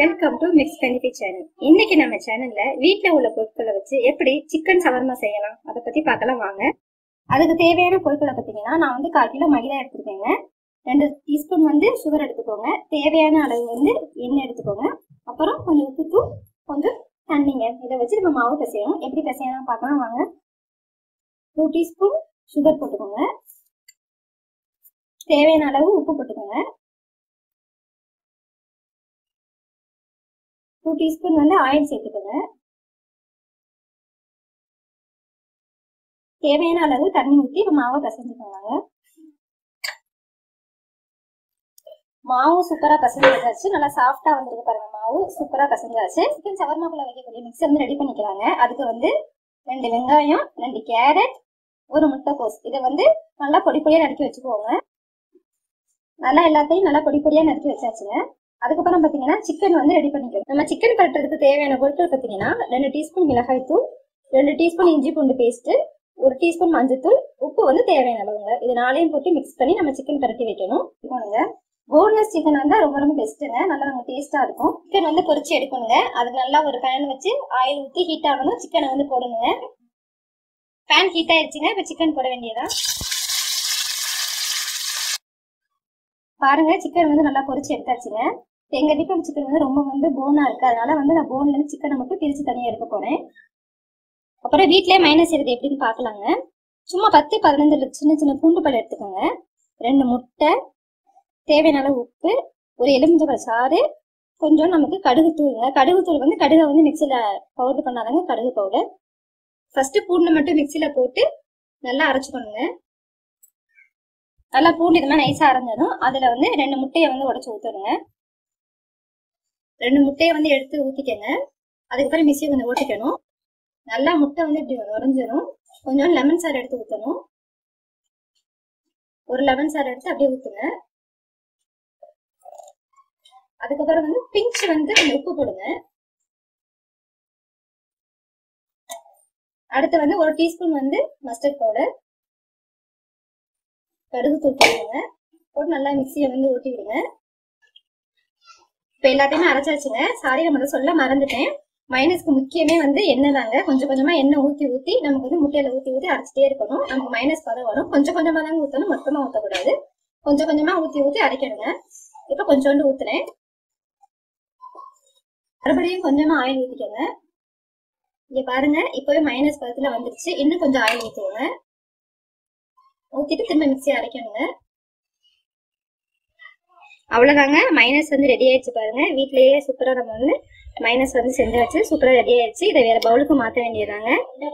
welcome to mix கண்டிப்பி channel இன்னைக்கு நம்ம சேனல்ல வீட்ல உள்ள பொருட்களை வச்சு எப்படி சிக்கன் சவர்மா செய்யலாம் அதை பத்தி பார்க்கலாம் வாங்க அதுக்கு தேவையான பொருட்களை பார்த்தீங்கன்னா நான் வந்து கால் கிலோ மைதா எடுத்துருக்கேங்க ரெண்டு டீஸ்பூன் வந்து சுகர் எடுத்துக்கோங்க தேவையான அளவு வந்து எண்ணெய் எடுத்துக்கோங்க அப்புறம் கொஞ்சம் உப்பு தூள் கொஞ்சம் தண்ணிங்க இதை வச்சு நம்ம மாவு பிசையணும் எப்படி பிசையலாம் பார்க்கலாம் வாங்க டூ டீஸ்பூன் சுகர் போட்டுக்கோங்க தேவையான அளவு உப்பு போட்டுக்கோங்க டூ டீஸ்பூன் வந்து ஆயில் சேர்த்துக்கோங்க தேவையான அளவு தண்ணி ஊற்றி இப்போ மாவை பிசைஞ்சுக்கோங்க மாவு சூப்பரா பசஞ்சு வச்சாச்சு நல்லா சாஃப்டா வந்திருக்கு பாருங்க மாவு சூப்பரா பசஞ்சாச்சு சிக்கன் சவர்மாக்குள்ள வைக்கக்கூடிய மிக்ஸ் வந்து ரெடி பண்ணிக்கிறாங்க அதுக்கு வந்து ரெண்டு வெங்காயம் ரெண்டு கேரட் ஒரு முட்டைக்கோஸ் இதை வந்து நல்லா பொடி பொடியா நறுக்கி வச்சுக்கோங்க நல்லா எல்லாத்தையும் நல்லா பொடி பொடியா நறுக்கி வச்சாச்சுங்க அதுக்கப்புறம் பாத்தீங்கன்னா சிக்கன் வந்து ரெடி பண்ணிக்கிறோம் நம்ம சிக்கன் கட்டுறதுக்கு தேவையான பொருட்கள் பாத்தீங்கன்னா ரெண்டு டீஸ்பூன் மிளகாய் தூள் ரெண்டு டீஸ்பூன் இஞ்சி பூண்டு பேஸ்ட் ஒரு டீஸ்பூன் மஞ்சத்தூள் உப்பு வந்து தேவையான அளவுங்க இது நாளையும் போட்டு மிக்ஸ் பண்ணி நம்ம சிக்கன் கரட்டி வைக்கணும் போனுங்க போன்லெஸ் சிக்கன் வந்து ரொம்ப ரொம்ப பெஸ்ட்டுங்க நல்லா நம்ம டேஸ்டா இருக்கும் சிக்கன் வந்து பொரிச்சு எடுக்கணுங்க அதுக்கு நல்லா ஒரு பேன் வச்சு ஆயில் ஊற்றி ஹீட் ஆகணும் சிக்கனை வந்து போடணுங்க பேன் ஹீட் ஆயிடுச்சுங்க இப்போ சிக்கன் போட வேண்டியதா பாருங்க சிக்கன் வந்து நல்லா பொரிச்சு எடுத்தாச்சுங்க எங்க வீட்டு சிக்கன் வந்து ரொம்ப வந்து போனா இருக்கு அதனால வந்து நான் போன்ல இருந்து சிக்கனை மட்டும் பிரிச்சு தனியா எடுக்க போறேன் அப்புறம் வீட்லயே மைனஸ் செய்யறது எப்படின்னு பாக்கலாங்க சும்மா பத்து பதினஞ்சு சின்ன சின்ன பூண்டு பழம் எடுத்துக்கோங்க ரெண்டு முட்டை தேவையான அளவு உப்பு ஒரு எலுமிச்சை சாறு கொஞ்சம் நமக்கு கடுகு தூளுங்க கடுகு தூள் வந்து கடுகை வந்து மிக்சியில பவுடர் பண்ணாதாங்க கடுகு பவுடர் ஃபர்ஸ்ட் பூண்டை மட்டும் மிக்சியில போட்டு நல்லா அரைச்சுக்கணுங்க நல்லா பூண்டு இது மாதிரி நைஸா அரைஞ்சதும் அதுல வந்து ரெண்டு முட்டையை வந்து உடச்சு ஊத்தணுங்க ரெண்டு முட்டையை வந்து எடுத்து ஊத்திக்கங்க அதுக்கப்புறம் மிக்சி கொஞ்சம் ஓட்டிக்கணும் நல்லா முட்டை வந்து இப்படி உறைஞ்சிடும் கொஞ்சம் லெமன் சாறு எடுத்து ஊற்றணும் ஒரு லெமன் சாறு எடுத்து அப்படியே ஊத்துங்க அதுக்கப்புறம் வந்து பிஞ்ச் வந்து கொஞ்சம் உப்பு போடுங்க அடுத்து வந்து ஒரு டீஸ்பூன் வந்து மஸ்டர்ட் பவுடர் கடுகு தூள் போடுங்க போட்டு நல்லா மிக்சியை வந்து ஊட்டி விடுங்க இப்போ எல்லாத்தையுமே அரைச்சாச்சுங்க சாரி நம்ம சொல்ல மறந்துட்டேன் மைனஸ்க்கு முக்கியமே வந்து எண்ணெய் தாங்க கொஞ்சம் கொஞ்சமா எண்ணெய் ஊத்தி ஊத்தி நமக்கு வந்து முட்டையில ஊத்தி ஊத்தி அரைச்சிட்டே இருக்கணும் நமக்கு மைனஸ் பதம் வரும் கொஞ்சம் கொஞ்சமா தாங்க ஊத்தணும் மொத்தமா ஊத்தக்கூடாது கொஞ்சம் கொஞ்சமா ஊத்தி ஊத்தி அரைக்கணுங்க இப்ப கொஞ்சோண்டு ஊத்துறேன் மறுபடியும் கொஞ்சமா ஆயில் ஊத்திக்கோங்க இங்க பாருங்க இப்பவே மைனஸ் பதத்துல வந்துருச்சு இன்னும் கொஞ்சம் ஆயில் ஊத்துவோங்க ஊத்திட்டு திரும்ப மிக்சி அரைக்கணுங்க அவ்வளவுதாங்க மைனஸ் வந்து ரெடி ஆயிடுச்சு பாருங்க வீட்லயே சூப்பரா நம்ம வந்து மைனஸ் வந்து செஞ்சாச்சு சூப்பரா ரெடி ஆயிடுச்சு இதை வேற பவுலுக்கு மாத்த வேண்டியதாங்க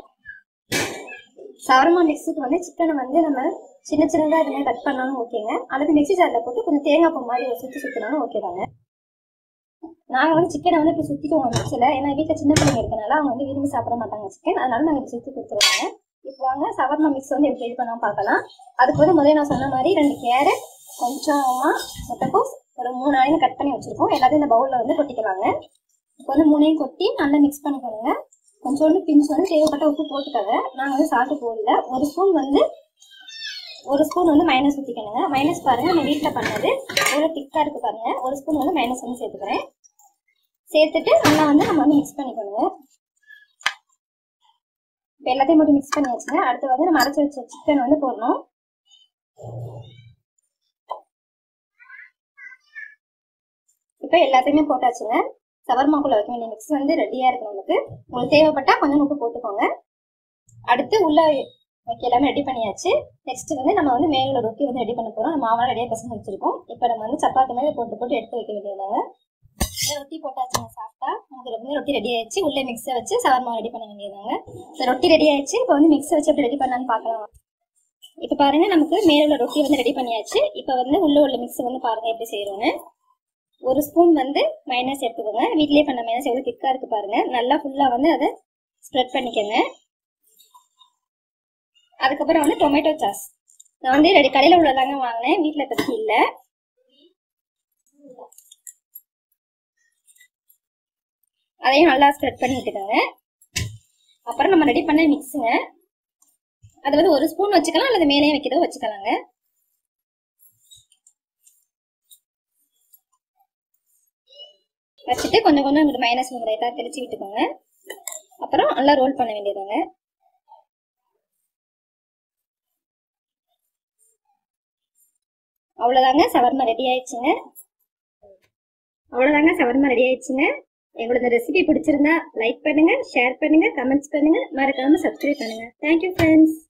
சவரமா மிக்ஸுக்கு வந்து சிக்கனை வந்து நம்ம சின்ன சின்னதா இது மாதிரி கட் பண்ணாலும் ஓகேங்க அல்லது மிக்சி ஜார்ல போட்டு கொஞ்சம் தேங்காய் பூ மாதிரி ஒரு சுத்தி சுத்தினாலும் ஓகே தாங்க நாங்க வந்து சிக்கனை வந்து இப்படி சுத்திக்குவோம் மிக்சில ஏன்னா வீட்டுல சின்ன பிள்ளைங்க இருக்கனால அவங்க வந்து விரும்பி சாப்பிட மாட்டாங்க சிக்கன் அதனால நாங்க இப்படி சுத்தி கொடுத்துருவாங்க இப்போ வாங்க சவர்மா மிக்ஸ் வந்து எப்படி ரெடி பண்ணலாம் பார்க்கலாம் அதுக்கு வந்து முதல்ல நான் சொன்ன மாதிரி ரெண்டு கேரட் கொஞ்சமா முட்டைக்கோஸ் ஒரு மூணு ஆயிரம் கட் பண்ணி வச்சிருக்கோம் எல்லாத்தையும் இந்த பவுல்ல வந்து கொட்டிக்கலாங்க இப்போ வந்து மூணையும் கொட்டி நல்லா மிக்ஸ் பண்ணிக்கோங்க கொஞ்சோண்டு பிஞ்ச் வந்து தேவைப்பட்ட உப்பு போட்டுக்காங்க நாங்கள் வந்து சாப்பிட்டு போடல ஒரு ஸ்பூன் வந்து ஒரு ஸ்பூன் வந்து மைனஸ் ஊற்றிக்கணுங்க மைனஸ் பாருங்க நம்ம வீட்டில் பண்ணது எவ்வளோ திக்காக இருக்கு பாருங்க ஒரு ஸ்பூன் வந்து மைனஸ் வந்து சேர்த்துக்கிறேன் சேர்த்துட்டு நல்லா வந்து நம்ம வந்து மிக்ஸ் பண்ணிக்கணுங்க இப்போ எல்லாத்தையும் மட்டும் மிக்ஸ் பண்ணி வச்சுங்க அடுத்து வந்து நம்ம அரைச்சி வச்ச சிக்கன் வந்து போடணும் இப்போ எல்லாத்தையுமே போட்டாச்சுங்க சவர்மாக்குள்ள வைக்க வேண்டிய மிக்ஸ் வந்து ரெடியா இருக்கு நமக்கு உங்களுக்கு தேவைப்பட்டா கொஞ்சம் உப்பு போட்டுக்கோங்க அடுத்து உள்ள வைக்க எல்லாமே ரெடி பண்ணியாச்சு நெக்ஸ்ட் வந்து நம்ம வந்து மேல ரொட்டி வந்து ரெடி பண்ண போறோம் நம்ம மாவெல்லாம் ரெடியா பசங்க வச்சிருக்கோம் இப்போ நம்ம வந்து சப்பாத்தி மாதிரி போட்டு போட்டு எடுத்து வைக்க வேண்டியதாங்க ரொட்டி போட்டாச்சுங்க சாப்பிட்டா நமக்கு வந்து ரொட்டி ரெடி ஆயிடுச்சு உள்ள மிக்ஸை வச்சு சவர்மா ரெடி பண்ண வேண்டியதாங்க ரொட்டி ரெடி ஆயிடுச்சு இப்போ வந்து மிக்ஸை வச்சு எப்படி ரெடி பண்ணலான்னு பார்க்கலாம் இப்போ பாருங்க நமக்கு மேல உள்ள ரொட்டி வந்து ரெடி பண்ணியாச்சு இப்போ வந்து உள்ள உள்ள மிக்ஸ் வந்து பாருங்க எப்படி செய்யறோம்னு ஒரு ஸ்பூன் வந்து மைனஸ் எடுத்துக்கோங்க வீட்லயே பண்ண மைனஸ் எவ்வளவு திக்கா இருக்கு பாருங்க நல்லா ஃபுல்லா வந்து அதை ஸ்ப்ரெட் பண்ணிக்கோங்க அதுக்கப்புறம் வந்து டொமேட்டோ சாஸ் நான் வந்து ரெடி கடையில உள்ளதாங்க வாங்கினேன் வீட்டுல பத்தி இல்ல அதையும் நல்லா ஸ்ப்ரெட் பண்ணி விட்டுக்கோங்க அப்புறம் நம்ம ரெடி பண்ண மிக்ஸுங்க அது வந்து ஒரு ஸ்பூன் வச்சுக்கலாம் அல்லது மேலேயும் வைக்கிறதோ வச்சுக்கலாங்க வச்சுட்டு கொஞ்சம் கொஞ்சம் இங்கிட்டு மைனஸ் கொஞ்சம் லைட்டாக தெளிச்சு விட்டுக்கோங்க அப்புறம் நல்லா ரோல் பண்ண வேண்டியதுங்க அவ்வளோதாங்க சவர்மா ரெடி ஆயிடுச்சுங்க அவ்வளோதாங்க சவர்மா ரெடி ஆயிடுச்சுங்க எங்களோட ரெசிபி பிடிச்சிருந்தா லைக் பண்ணுங்க ஷேர் பண்ணுங்க கமெண்ட்ஸ் பண்ணுங்க மறக்காம சப்ஸ்கிரைப் பண்ணுங்க தேங்க்யூ ஃப்ரெண்ட்ஸ்